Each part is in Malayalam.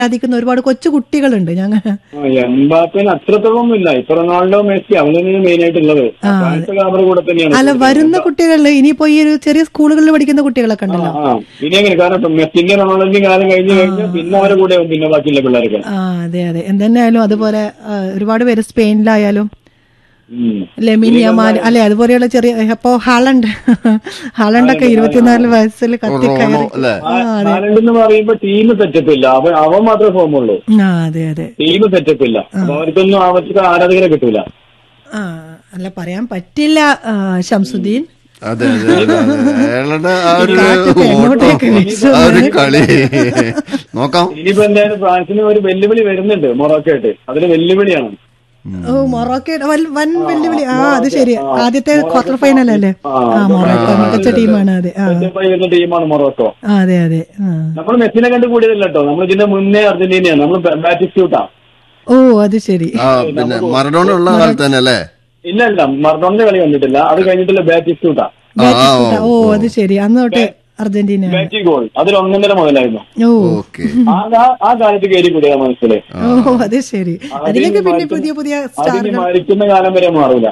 സാധിക്കുന്ന ഒരുപാട് കൊച്ചു കുട്ടികളുണ്ട് ഞങ്ങൾ ആ, എംബാപ്പേന് അത്രത്തോളം ഇല്ല ഇപ്പൊ റൊണാൾഡോ മെസ്സി അവനാണ് മെയിൻ ആയിട്ടുള്ളത് ഫ്രാൻസ് അവരുടെ കൂടെ തന്നെയാണ് അല്ല വരുന്ന കുട്ടികളിൽ ഇനിയിപ്പോ ഈ ഒരു ചെറിയ സ്കൂളുകളിൽ പഠിക്കുന്ന കുട്ടികളൊക്കെ ഉണ്ടല്ലോ ആ ഇനി എങ്ങനെ കാരണം ഇപ്പൊ മെസ്സിന്റെ റൊണാൾഡോന്റെ കാലം കഴിഞ്ഞ് കഴിഞ്ഞാൽ പിന്നെ അവരെ കൂടെ ആവും പിന്നെ ബാക്കിയുള്ള പിള്ളേർക്ക് ആ അതെ അതെ എന്തെന്നായാലും അതുപോലെ ആ, ഒരുപാട് പേര് സ്പെയിനിലായാലും ഉം. ലെമിൻ യമാൽ അല്ലെ അതുപോലെയുള്ള ചെറിയ അപ്പോ ഹാളണ്ട് ഹാളണ്ടൊക്കെ ഇരുപത്തിനാല് വയസ്സിൽ കത്തി റോണോ കയറി അല്ലേ ആ അതെ ഹാലൻഡ് എന്ന് പറയുമ്പോ ടീം സെറ്റപ്പ് ഇല്ല അവൻ അവൻ മാത്രമേ ഫോം ഉള്ളൂ ആ അതെ അതെ ടീം സെറ്റപ്പ് ഇല്ല അപ്പൊ അവർക്കൊന്നും അവർക്ക് ആരാധകരെ കിട്ടൂല ആ അല്ല പറയാൻ പറ്റില്ല ആ, ശംസുദ്ദീൻ അതെ അതെ അതെ, അതെ. അയാളുടെ ആ ഒരു കാറ്റൊക്കെ എങ്ങോട്ടേക്ക് വീശുന്നു. ആ ഒരു കളി നോക്കാം ഇനിയിപ്പോ എന്തായാലും ഫ്രാൻസിന് ഒരു വെല്ലുവിളി വരുന്നുണ്ട് മൊറോക്കോ ആയിട്ട് അതിന് വെല്ലുവിളിയാണ് ഓ മൊറോക്കോ വൻ വൻ വെല്ലുവിളി ആ അത് ശരി ആദ്യത്തെ ക്വാർട്ടർ ഫൈനൽ അല്ലേ ആ മൊറോക്കോ മികച്ച ടീമാണ് അതെ ആ സെറ്റപ്പായി വരുന്ന ടീമാണ് മൊറോക്കോ ആ, അതെ അതെ ആ. നമ്മൾ മെസ്സിനെ കണ്ട് കൂടിയതല്ല കേട്ടോ നമ്മൾ ഇതിന്റെ മുന്നേ അർജന്റീനയാണ് നമ്മൾ ബാറ്റിറ്റ്യൂട്ടാ ഓ അത് ശരി ആ പിന്നെ മറഡോണ ഉള്ള കാലത്ത് തന്നെ അല്ലേ ഇല്ല ഇല്ല മറഡോണിന്റെ കളി കണ്ടിട്ടില്ല അത് കഴിഞ്ഞിട്ടുള്ള ബാറ്റിറ്റ്യൂട്ടാ ആ ആ, ഓ അത് ശരി അന്ന് തൊട്ട് അർജന്റീന ബാറ്റി ഗോൾ അതിൽ ഒന്നൊന്നര മുതലായിരുന്നു ഓ ഓക്കെ ആ ആ- ആ കാലത്ത് കയറി കൂടിയ മനസ്സിലെ ഓ അത് ശരി അതിലേക്ക് പിന്നെ പുതിയ പുതിയ അതിന് സ്റ്റാറുകൾ മരിക്കുന്ന കാലം വരെ മാറൂല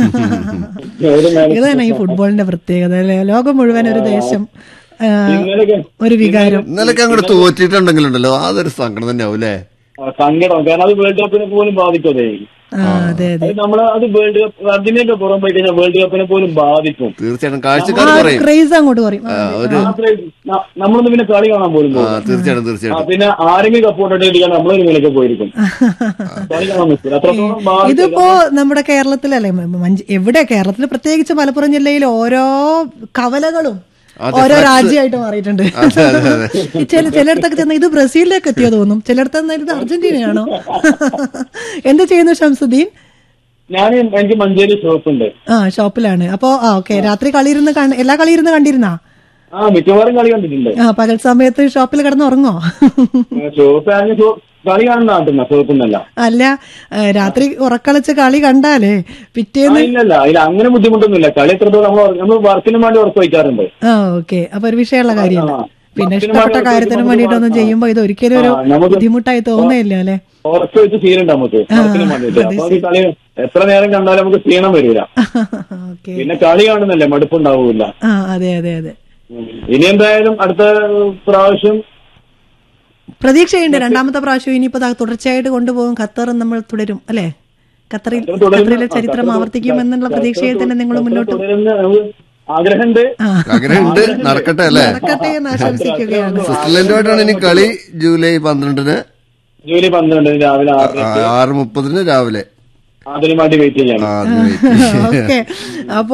ഒരു മാച്ച് ഇതാണ് ഈ ഫുട്ബോളിന്റെ പ്രത്യേകത അല്ലെ ലോകം മുഴുവൻ ഒരു ദേശം ആ, ഇന്നലെയൊക്കെ ഒരു വികാരം ഇന്നലൊക്കെ അങ്ങോട്ട് തോറ്റിട്ടുണ്ടെങ്കിലുണ്ടല്ലോ അതൊരു സങ്കടം തന്നെ ആവും അല്ലേ ആ, സങ്കടം കാരണം അത് വേൾഡ് കപ്പിനെ പോലും ബാധിക്കും അത് ആ അതെ അതെ അത് നമ്മള് അത് വേൾഡ് കപ്പ് അർജന്റീനയൊക്കെ പുറം പോയി കഴിഞ്ഞാൽ വേൾഡ് കപ്പിനെ പോലും ബാധിക്കും തീർച്ചയായിട്ടും കാഴ്ചക്കാർ ആ പറയും ക്രേസ് അങ്ങോട്ട് പറയും ആ, ഒരു മാത്രമേ- ന- നമ്മളൊന്ന് പിന്നെ കളി കാണാൻ പോലും ആ പോകും തീർച്ചയായിട്ടും ആ, തീർച്ചയായിട്ടും പിന്നെ ആരെങ്കിലും കപ്പോട്ടിട്ട് നമ്മളൊരു നിലയ്ക്ക് പോയിരിക്കും കളി കാണാൻ നിൽക്കില്ല അത്രത്തോളം ബാധിക്കും ഇതിപ്പോ നമ്മുടെ കേരളത്തിലല്ലേ മഞ്ച് എവിടെ കേരളത്തിൽ പ്രത്യേകിച്ച് മലപ്പുറം ജില്ലയിൽ ഓരോ കവലകളും അതെ, ഓരോ ഫ്ലക്സ്. രാജ്യമായിട്ട് മാറിയിട്ടുണ്ട് അതെ, അതെ, അതെ. ഈ ചില ചിലയിടത്തൊക്കെ ചെന്ന ഇത് ബ്രസീലിലേക്ക് എത്തിയോ തോന്നും ചിലയിടത്ത് ചെന്നാൽ ഇത് അർജന്റീനയാണോ എന്ത് ചെയ്യുന്നു ഷംസുദ്ദീൻ ഞാൻ എനിക്ക് മഞ്ചേരി ഷോപ്പ് ഉണ്ട് ആ ഷോപ്പിലാണ് അപ്പോ ആ ഓക്കെ രാത്രി കളിയിരുന്ന് കണ്ട് എല്ലാ കളിയിരുന്ന് കണ്ടിരുന്നാ ആ മിക്കവാറും കളി കണ്ടിട്ടുണ്ട് ആ പകൽ സമയത്ത് ഷോപ്പിൽ കിടന്ന് ഉറങ്ങോ ഷോപ്പ് ആണെങ്കിൽ ഷോ- കളി കാണുന്ന നാട്ടിന്ന ഷോപ്പിന്നല്ല അല്ല ഏ, രാത്രി ഉറക്കളിച്ച് കളി കണ്ടാലേ പിറ്റേന്ന് ഇല്ലല്ല അതിൽ അങ്ങനെ ബുദ്ധിമുട്ടൊന്നുമില്ല കളി എത്രത്തോളം നമ്മൾ നമ്മൾ വർക്കിന് വേണ്ടി ഉറപ്പ് വയ്ക്കാറുണ്ട് ആ ഓക്കെ അപ്പൊ ഒരു വിഷയമുള്ള കാര്യമല്ല ആ. പിന്നെ ഭക്ഷണം ഇഷ്ടപ്പെട്ട വേണ്ടി കാര്യത്തിന് നമുക്ക് വേണ്ടിയിട്ടൊന്നും ആ. ചെയ്യുമ്പോ ഇത് ഒരിക്കലും ഒരു ആ, നമുക്ക് ബുദ്ധിമുട്ടായി തോന്നുന്നില്ല അല്ലെ ഉറപ്പ് വെച്ച് ക്ഷീണുണ്ട് നമുക്ക് വർക്കിന് വേണ്ടിയിട്ട് അപ്പൊ ഈ കളി എത്ര നേരം കണ്ടാലും നമുക്ക് ക്ഷീണം വരില്ല ഓക്കെ പിന്നെ കളി കാണുന്നല്ലേ മടുപ്പുണ്ടാവൂല ആ അതെ അതെ അതെ ഇനി എന്തായാലും അടുത്ത പ്രാവശ്യം പ്രതീക്ഷയുണ്ട് രണ്ടാമത്തെ പ്രാവശ്യം ഇനിയിപ്പോ ദാ തുടർച്ചയായിട്ട് കൊണ്ടുപോകും ഖത്തർ നമ്മൾ തുടരും അല്ലെ ഖത്തറിൽ തുടരുന്ന- ഖത്തറിലെ ചരിത്രം ആവർത്തിക്കുമെന്നുള്ള പ്രതീക്ഷയിൽ തന്നെ നിങ്ങൾ മുന്നോട്ട് തുടരുന്ന നമുക്ക് ആഗ്രഹമുണ്ട് ആ ആഗ്രഹമുണ്ട് നടക്കട്ടെ അല്ലേ നടക്കട്ടെ എന്ന് ആശംസിക്കുകയാണ് സ്വിറ്റ്സർലൻഡുമായിട്ടാണ് ഇനി കളി ജൂലൈ പന്ത്രണ്ടിന് ജൂലൈ പന്ത്രണ്ടിന് രാവിലെ ആറ് ആ, ആറ് മുപ്പതിന് രാവിലെ അതിനു വേണ്ടി വെയിറ്റ് ചെയ്യാണ് ആ, അതിന് wait. ഓക്കെ അപ്പോ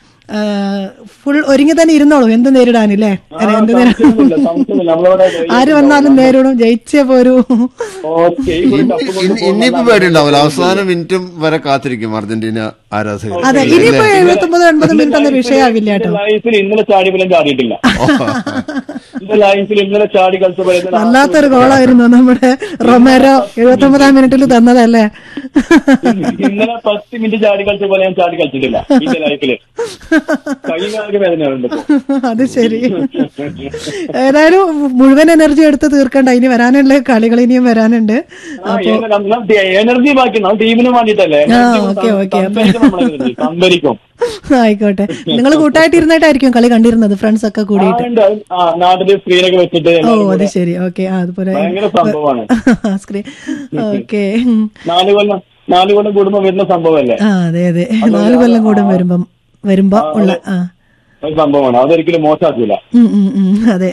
ഫുൾ ഒരുങ്ങി തന്നെ ഇരുന്നോളൂ എന്ത് നേരിടാനില്ലേ അല്ലെ എന്ത് നേരിടാൻ സംശയമൊന്നുമില്ല, സംശയമൊന്നുമില്ല. നമ്മളവിടെ ആര് വന്നാലും നേരിടും ജയിച്ചേ പോരൂ ഓക്കെ ഈ ഒരു കപ്പ് കൊണ്ട് ഇനി- ഇനിയിപ്പോ പേടിയുണ്ടാവില്ല അവസാന മിനിറ്റും വരെ കാത്തിരിക്കും അർജന്റീന ആരാധകർ അതെ ഇനിയിപ്പോ എഴുപത്തി ഒമ്പത് എൺപത് മിനിറ്റ് ഒന്നും വിഷയമാകില്ല കേട്ടോ ലൈഫിൽ ഇന്നലെ ചാടി പോലും ചാടിയിട്ടില്ല എന്റെ ലൈഫിൽ ഇന്നലെ ചാടി കളിച്ച പോലെ ഇന്നലെ വല്ലാത്തൊരു ഗോളായിരുന്നു നമ്മുടെ റൊമേരോ എഴുപത്തി ഒമ്പതാം മിനിറ്റിൽ തന്നതല്ലേ ഇന്നലെ പത്ത് മിനിറ്റ് ചാടി കളിച്ച പോലെ ഞാൻ ചാടി കളിച്ചിട്ടില്ല എന്റെ ലൈഫില് കൈ കാലൊക്കെ വേദനയുണ്ട് ഇപ്പൊ. അത് ശരി ഏതായാലും മുഴുവൻ എനർജി എടുത്ത് തീർക്കണ്ട ഇനി വരാനുള്ള കളികൾ ഇനിയും വരാനുണ്ട് ആ, എനർജി ബാക്കി നമ്മൾ ടീമിന് വേണ്ടിട്ടല്ലേ ആ, ഓക്കേ, ഓക്കേ. സംഭരിക്കും ആയിക്കോട്ടെ നിങ്ങൾ കൂട്ടായിട്ട് ഇരുന്നിട്ടായിരിക്കും കളി കണ്ടിരുന്നത് ഫ്രണ്ട്സ് ഒക്കെ ആ, കൂടിയിട്ട് ഉണ്ട്. ആ നാട്ടില് സ്ക്രീനൊക്കെ വെച്ചിട്ട് ഓ എല്ലാവരും അത് കൂടെ ശരി ഓക്കെ ആ അതുപോലെ ഭയങ്കര സംഭവമാണ് സ്ക്രീൻ ഓക്കെ നാല് കൊല്ലം നാല് കൊല്ലം കൂടുമ്പോ വരുന്ന സംഭവമല്ലേ ആ അതെ അതെ നാല് കൊല്ലം കൂടും വരുമ്പം വരുമ്പോ ഉള്ള ആ ഒരു സംഭവമാണ് അതൊരിക്കലും മോശമാക്കൂല ഉം, ഉം, ഉം, അതെ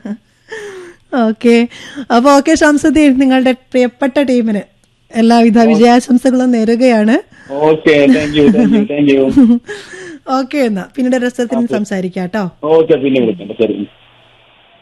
ഓക്കെ അപ്പൊ ഓക്കെ ഷംസുദ്ദീൻ നിങ്ങളുടെ പ്രിയപ്പെട്ട ടീമിന് എല്ലാവിധ വിജയാശംസകളും നേരുകയാണ് okay thank you thank you thank you okay എന്നാ പിന്നീട് രസത്തിന് സംസാരിക്കാം കേട്ടോ ഓക്കെ പിന്നെ വിളിക്കണ്ട ശരി